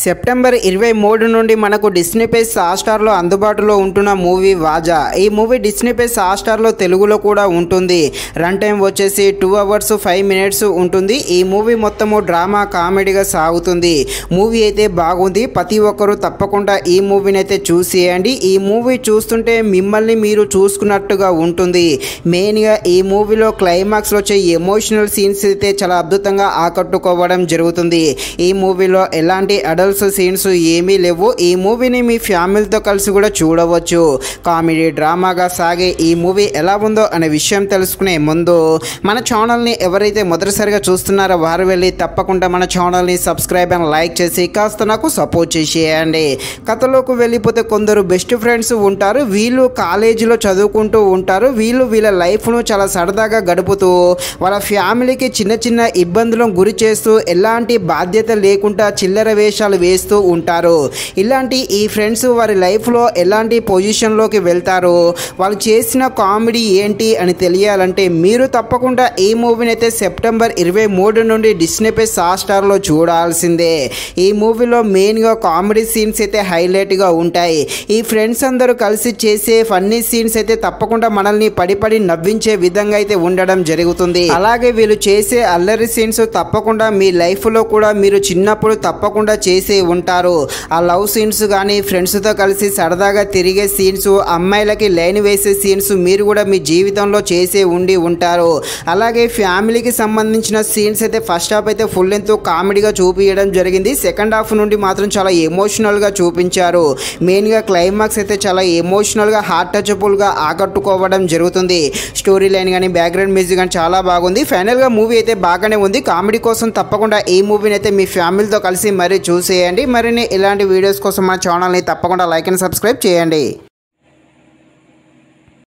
September ఇరవై మూడు నుండి మనకు డిస్నీ ప్లస్ హాట్స్టార్లో అందుబాటులో ఉంటున్న మూవీ వాజా ఈ మూవీ డిస్నీ ప్లస్ హాట్స్టార్లో తెలుగులో కూడా ఉంటుంది రన్ టైం వచ్చేసి టూ అవర్స్ ఫైవ్ మినిట్స్ ఉంటుంది ఈ మూవీ మొత్తము డ్రామా కామెడీగా సాగుతుంది మూవీ అయితే బాగుంది ప్రతి ఒక్కరూ తప్పకుండా ఈ మూవీని అయితే చూసేయండి ఈ మూవీ చూస్తుంటే మిమ్మల్ని మీరు చూసుకున్నట్టుగా ఉంటుంది మెయిన్గా ఈ మూవీలో క్లైమాక్స్లో వచ్చే ఎమోషనల్ సీన్స్ అయితే చాలా అద్భుతంగా ఆకట్టుకోవడం జరుగుతుంది ఈ మూవీలో ఎలాంటి అడల్ట్స్ సీన్స్ ఏమీ లేవు ఈ మూవీని మీ ఫ్యామిలీతో కలిసి కూడా చూడవచ్చు కామెడీ డ్రామాగా సాగే ఈ మూవీ ఎలా ఉందో అనే విషయం తెలుసుకునే ముందు మన ఛానల్ని ఎవరైతే మొదటిసారిగా చూస్తున్నారో వారు వెళ్ళి తప్పకుండా మన ఛానల్ని సబ్స్క్రైబ్ అండ్ లైక్ చేసి కాస్త నాకు సపోర్ట్ చేసేయండి కథలోకి వెళ్ళిపోతే కొందరు బెస్ట్ ఫ్రెండ్స్ ఉంటారు వీళ్ళు కాలేజీలో చదువుకుంటూ ఉంటారు వీళ్ళు వీళ్ళ లైఫ్ను చాలా సరదాగా గడుపుతూ వాళ్ళ ఫ్యామిలీకి చిన్న చిన్న ఇబ్బందులను గురి చేస్తూ ఎలాంటి బాధ్యత లేకుండా చిల్లర వేషాలు వేస్తూ ఉంటారు ఇలాంటి ఈ ఫ్రెండ్స్ వారి లైఫ్లో ఎలాంటి పొజిషన్లోకి వెళ్తారు వాళ్ళు చేసిన కామెడీ ఏంటి అని తెలియాలంటే మీరు తప్పకుండా ఈ మూవీని అయితే సెప్టెంబర్ ఇరవై మూడు నుండి డిస్నీ ప్లస్ స్టార్లో చూడాల్సిందే ఈ మూవీలో మెయిన్గా కామెడీ సీన్స్ అయితే హైలైట్గా ఉంటాయి ఈ ఫ్రెండ్స్ అందరూ కలిసి చేసే ఫన్నీ సీన్స్ అయితే తప్పకుండా మనల్ని పడి పడి నవ్వించే విధంగా అయితే ఉండడం జరుగుతుంది అలాగే వీళ్ళు చేసే అల్లరి సీన్స్ తప్పకుండా మీ లైఫ్లో కూడా మీరు చిన్నప్పుడు తప్పకుండా చేసే ఉంటారు ఆ లవ్ సీన్స్ కానీ ఫ్రెండ్స్తో కలిసి సరదాగా తిరిగే సీన్స్ అమ్మాయిలకి లైన్ వేసే సీన్స్ మీరు కూడా మీ జీవితంలో చేసే ఉండి ఉంటారు అలాగే ఫ్యామిలీకి సంబంధించిన సీన్స్ అయితే ఫస్ట్ హాఫ్ అయితే ఫుల్ లెంత్ కామెడీగా చూపించడం జరిగింది సెకండ్ హాఫ్ నుండి మాత్రం చాలా ఎమోషనల్గా చూపించారు మెయిన్గా క్లైమాక్స్ అయితే చాలా ఎమోషనల్గా హార్ట్ టచబుల్గా ఆకట్టుకోవడం జరుగుతుంది స్టోరీ లైన్ కానీ బ్యాక్గ్రౌండ్ మ్యూజిక్ కానీ చాలా బాగుంది ఫైనల్గా మూవీ అయితే బాగానే ఉంది కామెడీ కోసం తప్పకుండా ఈ మూవీని అయితే మీ ఫ్యామిలీతో కలిసి మరీ చూసేయండి మరిన్ని ఇలాంటి వీడియోస్ కోసం మన ఛానల్ని తప్పకుండా లైక్ అండ్ సబ్స్క్రైబ్ చేయండి